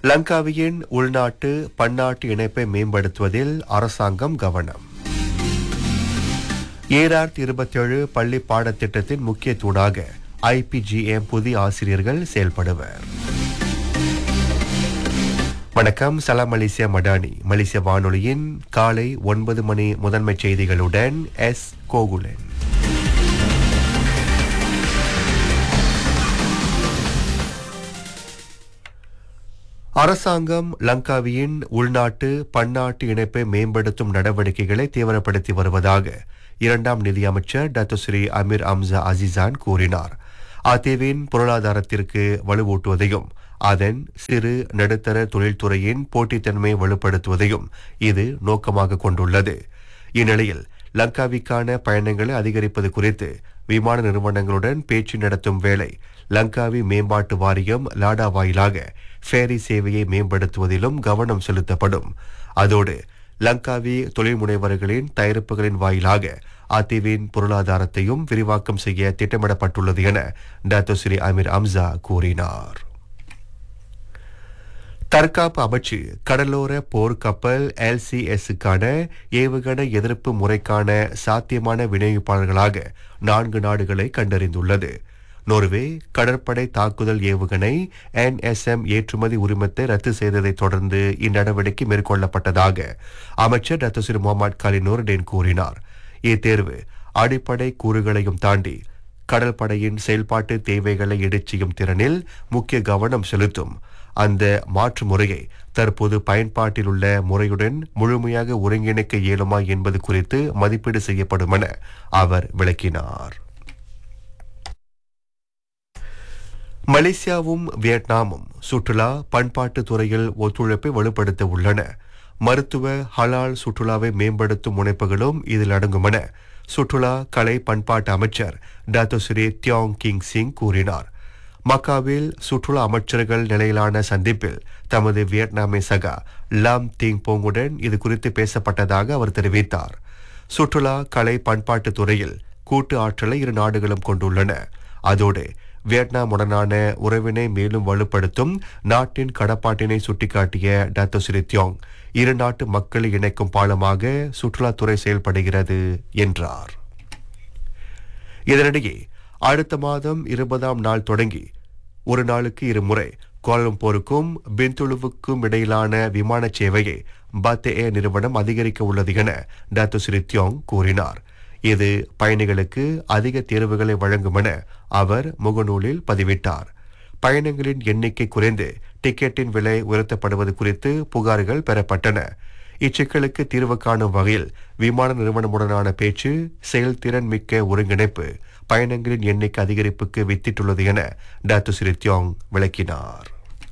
லங்காவியின் உள்நாட்டு பன்னாட்டு இணைப்பை மேம்படுத்துவதில் அரசாங்கம் கவனம் ஏழாயிரத்தி இருபத்தேழு பள்ளி பாடத்திட்டத்தின் முக்கிய தூணாக ஐபிஜிஎம் புதிய ஆசிரியர்கள் செயல்படுவர் வணக்கம் சலாம் மலேசியா மடானி மலேசிய வானொலியின் காலை ஒன்பது மணி முதன்மை செய்திகளுடன் எஸ் கோகுலன் அரசாங்கம் லங்காவியின் உள்நாட்டு பன்னாட்டு இணைப்பை மேம்படுத்தும் நடவடிக்கைகளை தீவிரப்படுத்தி வருவதாக இரண்டாம் நிதியமைச்சர் டாக்டர் ஸ்ரீ அமீர் அம்சா அசிசான் கூறினார் அதேவின் பொருளாதாரத்திற்கு வலுவூட்டுவதையும் அதன் சிறு நடுத்தர தொழில்துறையின் போட்டித்தன்மையை வலுப்படுத்துவதையும் இது நோக்கமாக கொண்டுள்ளது இந்நிலையில் லங்காவிக்கான பயணங்களை அதிகரிப்பது குறித்து விமான நிறுவனங்களுடன் பேச்சு நடத்தும் வேளை லங்காவி மேம்பாட்டு வாரியம் லாடா வாயிலாக ஃபேரி சேவையை மேம்படுத்துவதிலும் கவனம் செலுத்தப்படும் அதோடு லங்காவி தொழில் முனைவர்களின் தயாரிப்புகளின் வாயிலாக அதீவின் பொருளாதாரத்தையும் விரிவாக்கம் செய்ய திட்டமிடப்பட்டுள்ளது என டாக்டர் ஸ்ரீ அமீர் அம்சா கூறினார் தற்காப்பு அமைச்சு கடலோர போர்க்கப்பல் எல்சிஎஸ்ஸுக்கான ஏவுகணை எதிர்ப்பு முறைக்கான சாத்தியமான விநியோகிப்பாளர்களாக நான்கு நாடுகளை கண்டறிந்துள்ளது நோர்வே கடற்படை தாக்குதல் ஏவுகணை என்எஸ்எம் ஏற்றுமதி உரிமத்தை ரத்து செய்ததைத் தொடர்ந்து இந்நடவடிக்கை மேற்கொள்ளப்பட்டதாக அமைச்சர் டாக்டர் சிறு முகமது கலினூர் டென் கூறினார் இத்தேர்வு அடிப்படை கூறுகளையும் தாண்டி கடல் படையின் செயல்பாட்டு தேவைகளை இடைச்செய்யும் திறனில் முக்கிய கவனம் செலுத்தும் அந்த மாற்று முறையை தற்போது பயன்பாட்டில் உள்ள முறையுடன் முழுமையாக ஒருங்கிணைக்க இயலுமா என்பது குறித்து மதிப்பீடு செய்யப்படும் என அவர் விளக்கினார் மலேசியாவும் வியட்நாமும் சுற்றுலா பண்பாட்டு துறையில் ஒத்துழைப்பை வலுப்படுத்த உள்ளன மருத்துவ ஹலால் சுற்றுலாவை மேம்படுத்தும் முனைப்புகளும் இதில் அடங்கும் என சுற்றுலா கலை பண்பாட்டு அமைச்சர் டாக்டர் ஸ்ரீ தியோங் கிங் சிங் கூறினார் மக்காவில் சுற்றுலா அமைச்சர்கள் நிலையிலான சந்திப்பில் தமது வியட்நாமை சகா லாம் திங் போங்குடன் இது குறித்து பேசப்பட்டதாக அவர் தெரிவித்தார் சுற்றுலா கலை பண்பாட்டு துறையில் கூட்டு ஆற்றலை இரு நாடுகளும் கொண்டுள்ளன அதோடு வியட்நாமுடனான உறவினை மேலும் வலுப்படுத்தும் நாட்டின் கடப்பாட்டினை சுட்டிக்காட்டிய டாக்டர் ஸ்ரீ தியோங் இரு நாட்டு மக்களை இணைக்கும் பாலமாக சுற்றுலாத்துறை செயல்படுகிறது என்றார் இதனிடையே அடுத்த மாதம் இருபதாம் நாள் தொடங்கி ஒரு நாளுக்கு இருமுறை கோலம்பூருக்கும் பிந்துலுவுக்கும் இடையிலான விமான சேவையை பத்தே நிறுவனம் அதிகரிக்க உள்ளது என டாக்டர் ஸ்ரீ தியோங் கூறினார் இது பயணிகளுக்கு அதிக தேர்வுகளை வழங்கும் என அவர் முகநூலில் பதிவிட்டார் பயணங்களின் எண்ணிக்கை குறைந்து டிக்கெட்டின் விலை உயர்த்தப்படுவது குறித்து புகார்கள் பெறப்பட்டன இச்சிக்கலுக்கு தீர்வு காணும் வகையில் விமான நிறுவனமுடனான பேச்சு செயல்திறன் மிக்க ஒருங்கிணைப்பு பயணங்களின் எண்ணிக்கை அதிகரிப்புக்கு வித்திட்டுள்ளது என டாக்டர் ஸ்ரீ தியோங் விளக்கினார்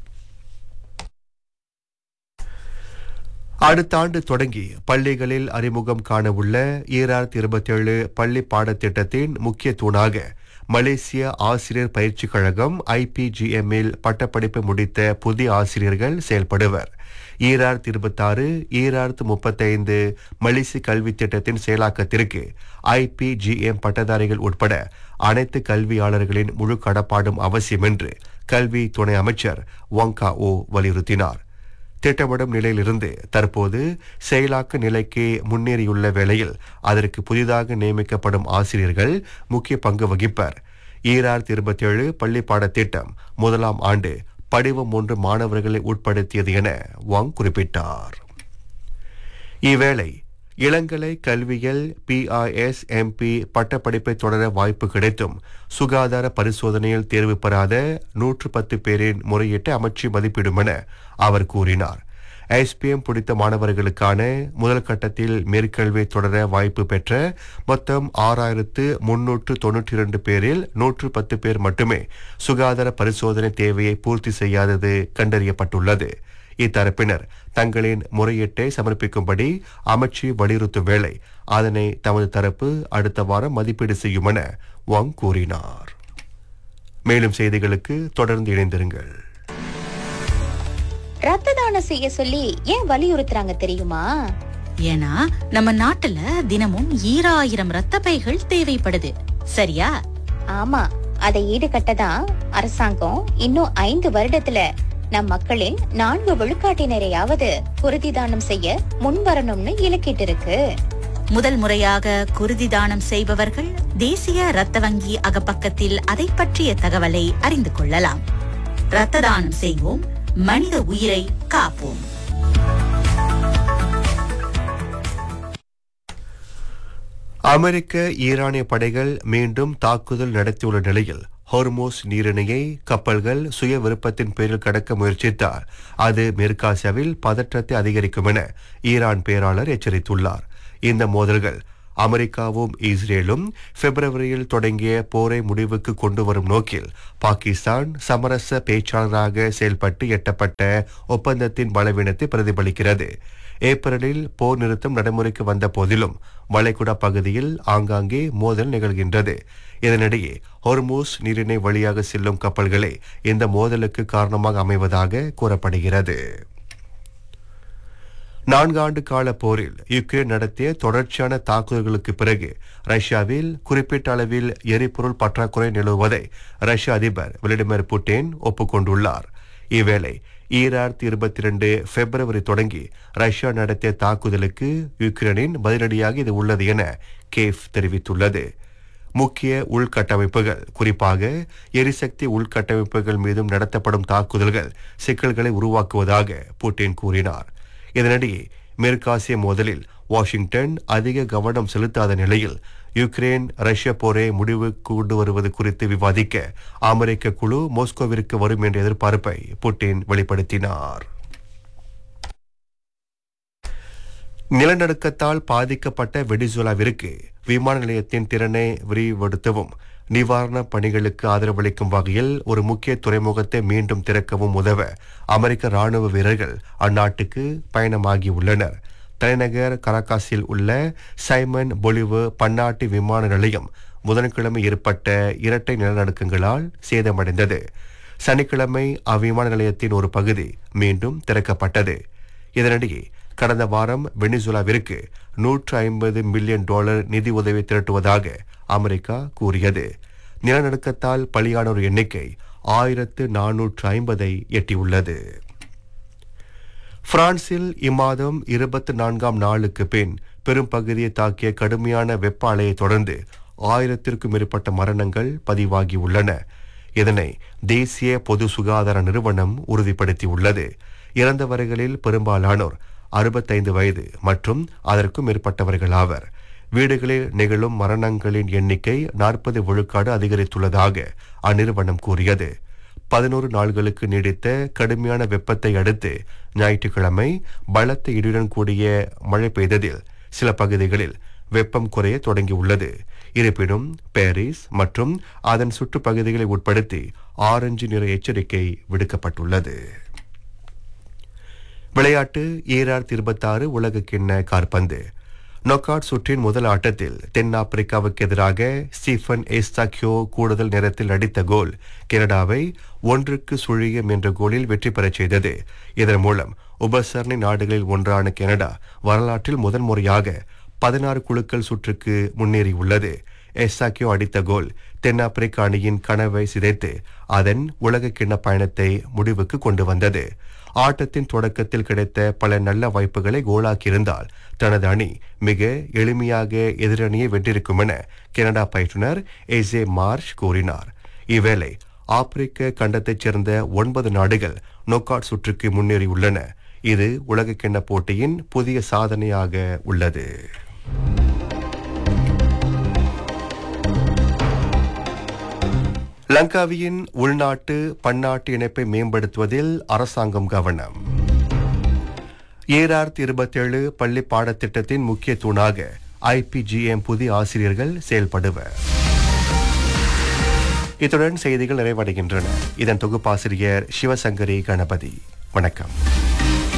அடுத்த ஆண்டு தொடங்கி பள்ளிகளில் அறிமுகம் காண உள்ள ஈராயிரத்தி இருபத்தி ஏழு பள்ளி பாடத்திட்டத்தின் முக்கிய தூணாக மலேசிய ஆசிரியர் பயிற்சி கழகம் ஐபிஜிஎம்மில் பட்டப்படிப்பு முடித்த புதிய ஆசிரியர்கள் செயல்படுவர் ஈராயிரத்தி இருபத்தாறு ஈராயிரத்து முப்பத்தைந்து மலேசிய கல்வி திட்டத்தின் செயலாக்கத்திற்கு ஐபிஜிஎம் பட்டதாரிகள் உட்பட அனைத்து கல்வியாளர்களின் முழு கடப்பாடும் அவசியம் என்று கல்வி துணை அமைச்சர் வங்கா ஓ வலியுறுத்தினார் திட்டமிடும் நிலையிலிருந்து தற்போது செயலாக்க நிலைக்கு முன்னேறியுள்ள வேளையில் அதற்கு புதிதாக நியமிக்கப்படும் ஆசிரியர்கள் முக்கிய பங்கு வகிப்பர் ஈராயிரத்தி இருபத்தி ஏழு பள்ளி பாடத்திட்டம் முதலாம் ஆண்டு படிவம் ஒன்று மாணவர்களை உட்படுத்தியது என வாங் குறிப்பிட்டார் இவ்வேளை இளங்கலை கல்வியல் பிஐஎஸ் எம்பி பட்டப்படிப்பை தொடர வாய்ப்பு கிடைத்தும் சுகாதார பரிசோதனையில் தேர்வு பெறாத நூற்று பத்து பேரின் முறையீட்டை அமைச்சு மதிப்பிடும் என அவர் கூறினார் எஸ்பிஎம் பிடித்த மாணவர்களுக்கான முதல் கட்டத்தில் மேற்கல்வி தொடர வாய்ப்பு பெற்ற மொத்தம் ஆறாயிரத்து முன்னூற்று தொன்னூற்றி இரண்டு பேரில் நூற்று பத்து பேர் மட்டுமே சுகாதார பரிசோதனை தேவையை பூர்த்தி செய்யாதது கண்டறியப்பட்டுள்ளது இத்தரப்பினர் தங்களின் முறையீட்டை சமர்ப்பிக்கும்படி அமைச்சு வலியுறுத்தும் வேளை அதனை தமது தரப்பு அடுத்த வாரம் மதிப்பீடு செய்யும் என வாங் கூறினார் மேலும் செய்திகளுக்கு தொடர்ந்து இணைந்திருங்கள் ரத்த தானம் செய்ய சொல்லி ஏன் வலியுறுத்துறாங்க தெரியுமா ஏன்னா நம்ம நாட்டுல தினமும் ஈராயிரம் ரத்த பைகள் தேவைப்படுது சரியா ஆமா அதை ஈடுகட்ட தான் அரசாங்கம் இன்னும் ஐந்து வருடத்துல நம் மக்களின் நான்கு விழுக்காட்டினரையாவது குருதி தானம் செய்ய முன்வரணும்னு இலக்கிட்டு முதல் முறையாக குருதி தானம் செய்பவர்கள் தேசிய ரத்த வங்கி அகப்பக்கத்தில் அதை பற்றிய தகவலை அறிந்து கொள்ளலாம் ரத்த தானம் செய்வோம் மனித உயிரை காப்போம் அமெரிக்க ஈரானிய படைகள் மீண்டும் தாக்குதல் நடத்தியுள்ள நிலையில் ஹோர்மோஸ் நீரிணையை கப்பல்கள் சுய விருப்பத்தின் பேரில் கடக்க முயற்சித்தால் அது மேற்காசியாவில் பதற்றத்தை அதிகரிக்கும் என ஈரான் பேராளர் எச்சரித்துள்ளார் இந்த மோதல்கள் அமெரிக்காவும் இஸ்ரேலும் பிப்ரவரியில் தொடங்கிய போரை முடிவுக்கு கொண்டு வரும் நோக்கில் பாகிஸ்தான் சமரச பேச்சாளராக செயல்பட்டு எட்டப்பட்ட ஒப்பந்தத்தின் பலவீனத்தை பிரதிபலிக்கிறது ஏப்ரலில் போர் நிறுத்தம் நடைமுறைக்கு வந்த போதிலும் வளைகுடா பகுதியில் ஆங்காங்கே மோதல் நிகழ்கின்றது இதனிடையே ஹொர்மூஸ் நீரிணை வழியாக செல்லும் கப்பல்களே இந்த மோதலுக்கு காரணமாக அமைவதாக கூறப்படுகிறது நான்காண்டு கால போரில் யுக்ரைன் நடத்திய தொடர்ச்சியான தாக்குதல்களுக்கு பிறகு ரஷ்யாவில் குறிப்பிட்ட அளவில் எரிபொருள் பற்றாக்குறை நிலவுவதை ரஷ்ய அதிபர் விளாடிமிர் புட்டின் ஒப்புக்கொண்டுள்ளார் இவ்வேளை ஈராயிரத்தி இருபத்தி ரெண்டு பிப்ரவரி தொடங்கி ரஷ்யா நடத்திய தாக்குதலுக்கு யுக்ரைனின் பதிலடியாக இது உள்ளது என கேஃப் தெரிவித்துள்ளது முக்கிய உள்கட்டமைப்புகள் குறிப்பாக எரிசக்தி உள்கட்டமைப்புகள் மீதும் நடத்தப்படும் தாக்குதல்கள் சிக்கல்களை உருவாக்குவதாக புட்டின் கூறினார் இதனிடையே மேற்காசிய மோதலில் வாஷிங்டன் அதிக கவனம் செலுத்தாத நிலையில் யுக்ரைன் ரஷ்ய போரை முடிவுக்கு கொண்டு வருவது குறித்து விவாதிக்க அமெரிக்க குழு மாஸ்கோவிற்கு வரும் என்ற எதிர்பார்ப்பை புட்டின் வெளிப்படுத்தினார் நிலநடுக்கத்தால் பாதிக்கப்பட்ட வெடிசுலாவிற்கு விமான நிலையத்தின் திறனை விரிவுபடுத்தவும் நிவாரணப் பணிகளுக்கு ஆதரவளிக்கும் வகையில் ஒரு முக்கிய துறைமுகத்தை மீண்டும் திறக்கவும் உதவ அமெரிக்க ராணுவ வீரர்கள் அந்நாட்டுக்கு பயணமாகியுள்ளனர் தலைநகர் கராகாஸில் உள்ள சைமன் பொலிவு பன்னாட்டு விமான நிலையம் புதன்கிழமை ஏற்பட்ட இரட்டை நிலநடுக்கங்களால் சேதமடைந்தது சனிக்கிழமை அவ்விமான நிலையத்தின் ஒரு பகுதி மீண்டும் திறக்கப்பட்டது இதனிடையே கடந்த வாரம் வெனிசுலாவிற்கு நூற்று ஐம்பது மில்லியன் டாலர் நிதி உதவி திரட்டுவதாக அமெரிக்கா கூறியது நிலநடுக்கத்தால் பலியானோர் எண்ணிக்கை ஆயிரத்து நானூற்று ஐம்பதை எட்டியுள்ளது பிரான்சில் இம்மாதம் இருபத்தி நான்காம் நாளுக்கு பின் பெரும் பகுதியை தாக்கிய கடுமையான வெப்ப அலையை தொடர்ந்து ஆயிரத்திற்கும் மேற்பட்ட மரணங்கள் பதிவாகியுள்ளன இதனை தேசிய பொது சுகாதார நிறுவனம் உறுதிப்படுத்தியுள்ளது இறந்தவர்களில் பெரும்பாலானோர் அறுபத்தைந்து வயது மற்றும் அதற்கும் மேற்பட்டவர்கள் ஆவர் வீடுகளில் நிகழும் மரணங்களின் எண்ணிக்கை நாற்பது விழுக்காடு அதிகரித்துள்ளதாக அந்நிறுவனம் கூறியது பதினோரு நாள்களுக்கு நீடித்த கடுமையான வெப்பத்தை அடுத்து ஞாயிற்றுக்கிழமை பலத்த இடியுடன் கூடிய மழை பெய்ததில் சில பகுதிகளில் வெப்பம் குறைய தொடங்கியுள்ளது இருப்பினும் பாரிஸ் மற்றும் அதன் சுற்றுப்பகுதிகளை உட்படுத்தி ஆரஞ்சு நிற எச்சரிக்கை விடுக்கப்பட்டுள்ளது விளையாட்டு ஈராயிரத்தி இருபத்தாறு உலக கிண்ண கார்பந்து நொக்காட் சுற்றின் முதல் ஆட்டத்தில் தென்னாப்பிரிக்காவுக்கு எதிராக ஸ்டீஃபன் எஸ்தாக்கியோ கூடுதல் நேரத்தில் அடித்த கோல் கனடாவை ஒன்றுக்கு சுழியம் என்ற கோலில் வெற்றி பெறச் செய்தது இதன் மூலம் உபசரணை நாடுகளில் ஒன்றான கனடா வரலாற்றில் முதன்முறையாக பதினாறு குழுக்கள் சுற்றுக்கு முன்னேறியுள்ளது எஸ்தாக்கியோ அடித்த கோல் தென்னாப்பிரிக்க அணியின் கனவை சிதைத்து அதன் உலக கிண்ண பயணத்தை முடிவுக்கு கொண்டு வந்தது ஆட்டத்தின் தொடக்கத்தில் கிடைத்த பல நல்ல வாய்ப்புகளை கோலாக்கியிருந்தால் தனது அணி மிக எளிமையாக எதிரணியை வென்றிருக்கும் என கனடா பயிற்றுனர் எசே மார்ஷ் கூறினார் இவ்வேளை ஆப்பிரிக்க கண்டத்தைச் சேர்ந்த ஒன்பது நாடுகள் நோக்காட் சுற்றுக்கு முன்னேறியுள்ளன இது உலகக்கிண்ண போட்டியின் புதிய சாதனையாக உள்ளது லங்காவியின் உள்நாட்டு பன்னாட்டு இணைப்பை மேம்படுத்துவதில் அரசாங்கம் கவனம் ஏழாயிரத்தி இருபத்தேழு பள்ளி பாடத்திட்டத்தின் முக்கிய தூணாக ஐபிஜிஎம் புதிய ஆசிரியர்கள் செயல்படுவர் இத்துடன் செய்திகள் நிறைவடைகின்றன இதன் தொகுப்பாசிரியர் சிவசங்கரி கணபதி வணக்கம்